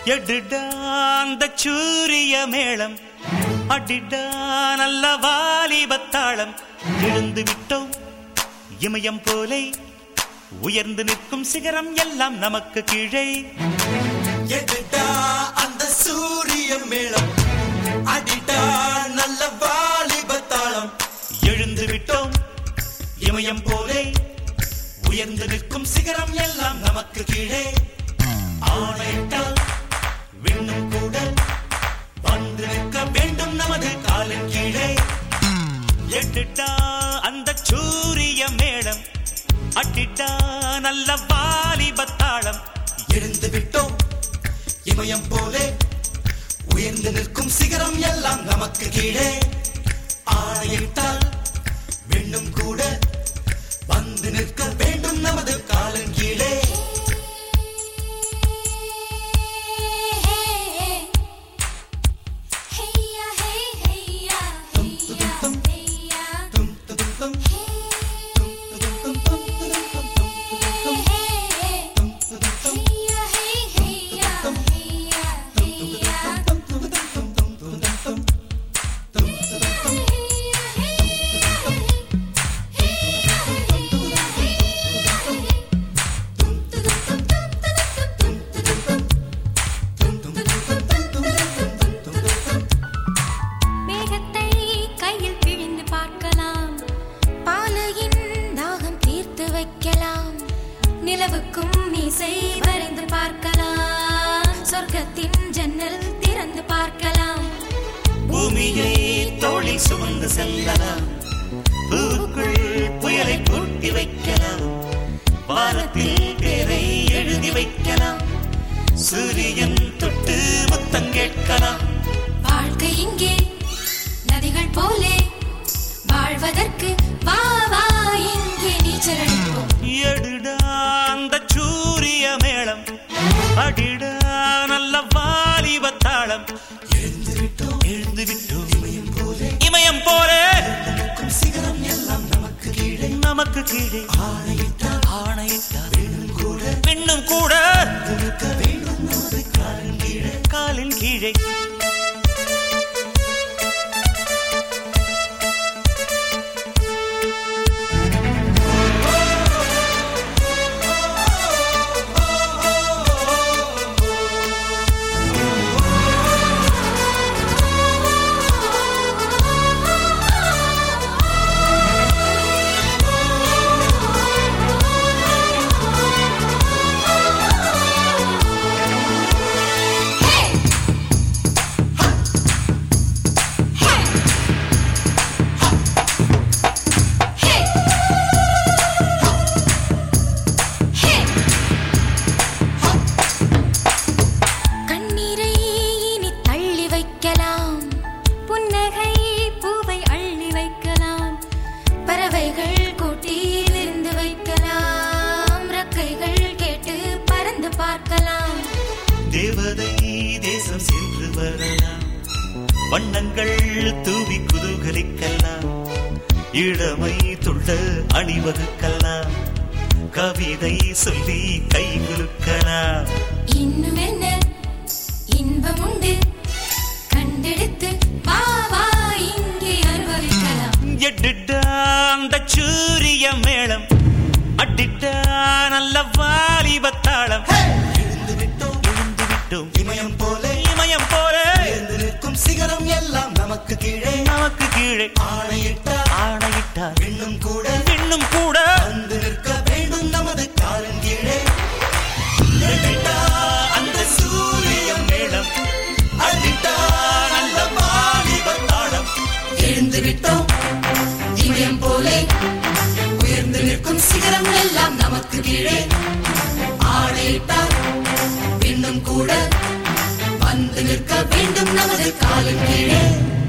எடுடா அந்த சூரிய மேளம் அடிடா நல்ல வாலிபத்தாளம் எழுந்து விட்டோம் இமயம் போலே உயர்ந்து நிற்கும் சிகரம் எல்லாம் நமக்கு கீழே எதுடா அந்த சூரிய மேளம் அடிடா நல்ல வாலிபத்தாளம் எழுந்து விட்டோம் இமயம் போலே உயர்ந்து நிற்கும் சிகரம் எல்லாம் நமக்கு கீழே ஆணையிட்டால் விண்ணும் கூட வந்து நிற்க வேண்டும் நமது காலின் கீழே எட்டுட்டா அந்த சூரிய மேளம் அட்டிட்டா நல்ல வாலிபத்தாளம் எழுந்து விட்டோம் இமயம் போலே உயர்ந்து நிற்கும் சிகரம் எல்லாம் நமக்கு கீழே ஆணையிட்டால் விண்ணும் கூட வந்து நிற்க வேண்டும் நமது காலின் கீழே டும் டும் டும் டும் டும் டும் டும் டும் டும் டும் மேகத்தை கையில் பிழிந்து பார்க்கலாம் பாலையின் தாகம் தீர்த்து வைக்கலாம் நிலவுக்கும் மீசை வரைந்து பார்க்கலாம் சொர்க்கத்தின் ஜன்னல் திறந்து பார்க்கலாம் பூமியை தோளில் சுமந்து செல்லலாம் பூவுக்குள் புயலை பூட்டி வைக்கலாம் வானத்தில் பேரை எழுதி வைக்கலாம் சூரியன் தொட்டு முத்தம் கேட்கலாம் வாழ்க்கை இங்கே நதிகள் போலே வாழ்வதற்கு வா வா இங்கே நீச்சல் அடிப்போம் எடுடா அந்த சூரிய மேளம் அடிடா நல்ல வாலிபத்தாளம் எழுந்து விட்டோம் எழுந்து விட்டோம் இமயம் போலே இமயம் போல நிற்கும் சிகரம் எல்லாம் நமக்கு கீழே நமக்கு கீழே ஆணையிட்டால் ஆணையிட்டார் விண்ணும் கூட பெண்ணும் கூட நிற்க வேண்டும் நமது காலின் கீழே காலின் கீழே கண்ணீரை இனி தள்ளி வைக்கலாம் புன்னகை பூவை அள்ளி வைக்கலாம் பறவைகள் கூட்டில் இருந்து வைக்கலாம் ரக்கைகள் கேட்டு பறந்து பார்க்கலாம் தேவதை தேசம் சென்று வரலாம் வண்ணங்கள் தூவி குதூகலிக்கலாம் இளமை துள்ள அணிவகுக்கலாம் கவிதை சொல்லி கை குலுக்கலாம் இன்னும் என்ன இன்பம் உண்டு கண்டெடுத்து வா வா இங்கே அனுபவிக்கலாம் எட்டுட்டா அந்த சூரிய மேளம் அட்டிட்டா நல்ல வாலிபத்தாளம் எழுந்து விட்டோம் எழுந்து விட்டோம் இமயம் போலே இமயம் போல உயர்ந்து நிற்கும் சிகரம் எல்லாம் நமக்கு கீழே நமக்கு கீழே ஆணையிட்டால் ஆணையிட்டார் விண்ணும் கூட பெண்ணும் கூட வந்து நிற்க வேண்டும் நமது காலின் கீழே எட்டிட்டா அந்த சூரிய மேளம் அடிட்டா நல்ல வாலிபத்தாளம் எழுந்து விட்டோம் இமயம் போலே உயர்ந்து நிற்கும் சிகரம் எல்லாம் நமக்கு கீழே ஆணையிட்டால் இன்னும் கூட வந்து நிற்க வேண்டும் நமது காலின் கீழே